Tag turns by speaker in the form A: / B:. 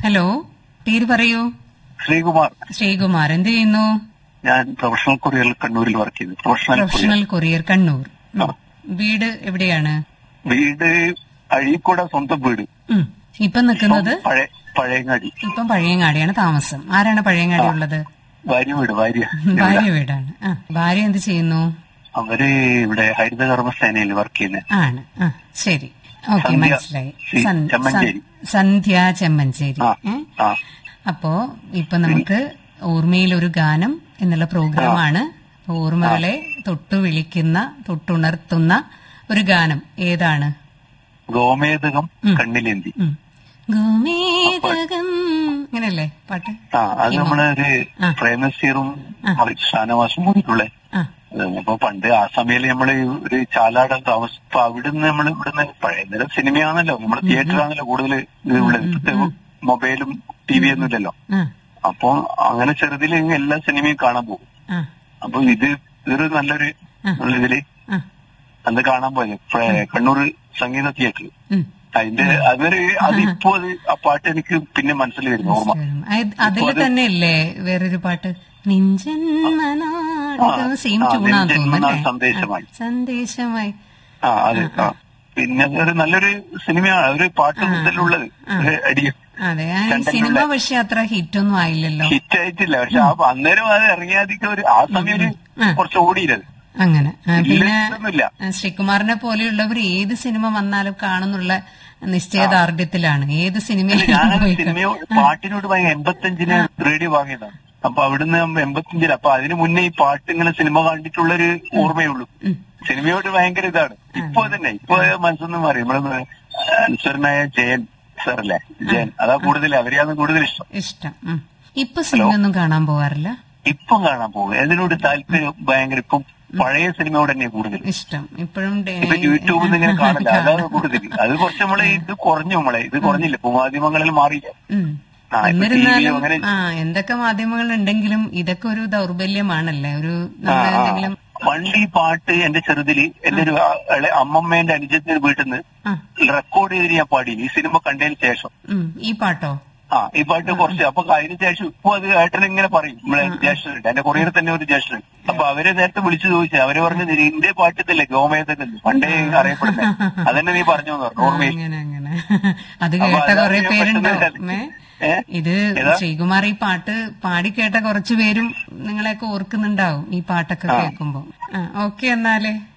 A: Hello പേര് പറയൂ
B: ശ്രീകുമാർ
A: ശ്രീകുമാർ എന്ത് ചെയ്യുന്നു
B: ഞാൻ പ്രൊഫഷണൽ കൊറിയറിൽ കണ്ണൂരിൽ വർക്ക് ചെയ്യുന്നു professional courier
A: professional courier Kannur ഉം.
B: ആ.
A: വീട് എവിടെയാണ്
B: വീട് അഴീക്കോട സ്വന്തം വീട്
A: ഉം. ഇപ്പം നിൽക്കുന്നത്
B: പഴയ പഴയങ്ങാടി
A: ഇപ്പം പഴയങ്ങാടിയാണ് താമസം ആരാണ് പഴയങ്ങാടി ഉള്ളത്
B: ഭാര്യ വീട് ഭാര്യ
A: ഭാര്യ വീടാണ് ആ ഭാര്യ എന്ത് ചെയ്യുന്നു
B: അവര് ഇവിടെ ഹരിതകർമ്മസേനയിൽ വർക്ക് ചെയ്യുന്നത്
A: ആണ് ആ ശരി ഓക്കെ
B: സന്ധ്യ.
A: മനസ്സിലായി
B: സി.
A: സൻ-
B: ചെമ്മഞ്ചേരി.
A: സൻ- സന്ധ്യ ചെമ്മഞ്ചേരി
B: ആ
A: ഏ?
B: ആ
A: അപ്പോ ഇപ്പൊ നമുക്ക് ഓർമ്മയിൽ ഒരു ഗാനം എന്നുള്ള പ്രോഗ്രാമാണ് ഓർമ്മകളെ തൊട്ടു വിളിക്കുന്ന തൊട്ടുണർത്തുന്ന ഒരു ഗാനം ഏതാണ്
B: ഗോമേതകം കണ്ണിലേന്തി
A: ഉം. ഗോമേതകം ഇങ്ങനെയല്ലേ പാട്ട്
B: ആ അത് നമ്മളൊരു
A: ആ.
B: പ്രേമസീറും ഷാനവാസും കൂടിയിട്ടുള്ള
A: ആ
B: അപ്പൊ പണ്ട് ആ സമയത്ത് നമ്മള് ഒരു ചാലാടം താമസം അപ്പൊ അവിടുന്ന് നമ്മൾ ഇവിടുന്ന് പഴയ നേരം സിനിമയാണല്ലോ നമ്മള് തിയേറ്ററാണല്ലോ കൂടുതൽ ഇത് ഉള്ളത് ഇപ്പത്തെ മൊബൈലും ടി വി ഒന്നും ഇല്ലല്ലോ
A: ആ
B: അപ്പൊ അങ്ങനെ ചെറുതിൽ എല്ലാ സിനിമയും കാണാൻ പോകും
A: ആ
B: അപ്പൊ ഇത് ഇതൊരു നല്ലൊരു നല്ല ഇതില്
A: ആ
B: അന്ന് കാണാൻ പോയത് പ്ര- കണ്ണൂർ സംഗീത തിയേറ്ററിൽ
A: ഉം.
B: അതിന്റെ അതൊരു അതിപ്പോ അത് ആ പാട്ട് എനിക്ക് പിന്നെ മനസ്സിൽ വരുന്നു ഓർമ്മ
A: അത് അതില് തന്നെയല്ലേ വേറൊരു പാട്ട് നിഞ്ചന്മനാടകം സെയിം
B: ആ,
A: ട്യൂണാന്ന്
B: നെഞ്ചന്മനാ
A: തോന്നുന്നല്ലേ
B: സന്ദേശമായി.
A: ആ, സന്ദേശമായി
B: ആ അതെ ആ പിന്നെ അതൊരു നല്ലൊരു സിനിമയാണ് ഒരു പാട്ട് മുതലുള്ളത് ഒരു അടിയും
A: അതെ ആ ഈ സിനിമ പക്ഷെ അത്ര ഹിറ്റൊന്നും ആയില്ലല്ലോ
B: ഹിറ്റ് ആയിട്ടില്ല പക്ഷെ ആ അന്നേരം അത് ഇറങ്ങിയാധികം ഒരു ആ സമയം ഒരു കുറച്ച് ഓടിയില്ലത്
A: അങ്ങനെ ആ, പിന്നെ
B: ഇല്ലൊന്നുമില്ല
A: ആ, ശ്രീകുമാറിനെ പോലെയുള്ളവർ ഏത് സിനിമ വന്നാലും കാണുന്നുള്ള നിശ്ചയദാർഢ്യത്തിലാണ് ഏത് സിനിമയിലും
B: ഞാൻ
A: പോയി
B: സിനിമയോട് പാട്ടിനോട് ഭയങ്കര എൺപത്തഞ്ചിന് റേഡിയോ വാങ്ങിയതാണ് അപ്പൊ അവിടുന്ന് എൺപത്തഞ്ചിന് അപ്പൊ അതിന് മുന്നേ ഈ പാട്ട് ഇങ്ങനെ സിനിമ കണ്ടിട്ടുള്ളൊരു ഓർമ്മയുള്ളൂ സിനിമയോട് ഭയങ്കര ഇതാണ് ഇപ്പൊ തന്നെ ഇപ്പൊ മനസ്സൊന്നും മാറി നമ്മള് അനുസരനായ ജയൻ സാറല്ലേ ജയൻ അതാ കൂടുതൽ അവരെയാണ് കൂടുതൽ ഇഷ്ടം
A: ഇഷ്ടം ഉം. ഇപ്പൊ സിനിമ ഒന്നും കാണാൻ പോകാറില്ല
B: ഇപ്പം കാണാൻ പോകും അതിനോട് താല്പര്യം ഭയങ്കര ഇപ്പം പഴയ സിനിമയോട് തന്നെ കൂടുതൽ
A: ഇഷ്ടം ഇപ്പോഴും ഡേ-
B: ഇപ്പൊ യൂട്യൂബിൽ നിന്ന് ഇങ്ങനെ കാണില്ല അതാണ് കൂടുതൽ അത് കുറച്ച് നമ്മളെ ഇത് കുറഞ്ഞു നമ്മളെ ഇത് കുറഞ്ഞില്ല ഇപ്പൊ മാധ്യമങ്ങളിൽ മാറിയില്ല
A: ഉം.
B: ആ, ഇപ്പൊ
A: എന്നിരുന്നാലും
B: TV അങ്ങനെ-
A: ആ എന്തൊക്കെ മാധ്യമങ്ങൾ ഉണ്ടെങ്കിലും ഇതൊക്കെ ഒരു ദൗർബല്യമാണല്ലേ ഒരു നമ്മൾ എന്തെങ്കിലും
B: പണ്ട് ഈ പാട്ട് എന്റെ ചെറുതില് എന്റെ ഒരു ആ- ഇളയ അമ്മമ്മേന്റെ അനുജത്തിന്റെ വീട്ടിൽ നിന്ന്
A: ആ
B: റെക്കോർഡ് ചെയ്തിട്ട് ഞാൻ പാടി ഈ സിനിമ കണ്ടതിന് ശേഷം
A: ഉം. ഈ പാട്ടോ
B: ആ ഈ പാട്ട് കുറച്ച് അപ്പൊ അതിന് ശേഷം ഇപ്പൊ അത് ഏട്ടൻ ഇങ്ങനെ പറയും നമ്മളെ ജ്യേഷ്ഠനുണ്ട് എന്റെ കൊറിയർ തന്നെ ഒരു ജ്യേഷ്ഠൻ അപ്പൊ അവരെ നേരത്തെ വിളിച്ചു ചോദിച്ചു അവര് പറഞ്ഞു നിന്റെ പാട്ടത്തില്ലേ ഗോമേതല്ലേ പണ്ടേ അറിയപ്പെടുന്നത് അതന്നെ നീ പറഞ്ഞു എന്ന് പറഞ്ഞു ഓർമ്മയിൽ
A: അങ്ങനെ അങ്ങനെ അത്
B: അപ്പൊ
A: കേട്ട
B: അതാണ്
A: കുറെ
B: ഞാൻ
A: പേരുണ്ടാവും
B: പെട്ടെന്ന്
A: ഏ?
B: ഏ?
A: ഇത്
B: ഏതാ?
A: ശ്രീകുമാർ ഈ പാട്ട് പാടി കേട്ട കുറച്ചു പേരും നിങ്ങളെയൊക്കെ ഓർക്കുന്നുണ്ടാവും ഈ പാട്ടൊക്കെ കേൾക്കുമ്പോ ആ ഓക്കെ എന്നാലേ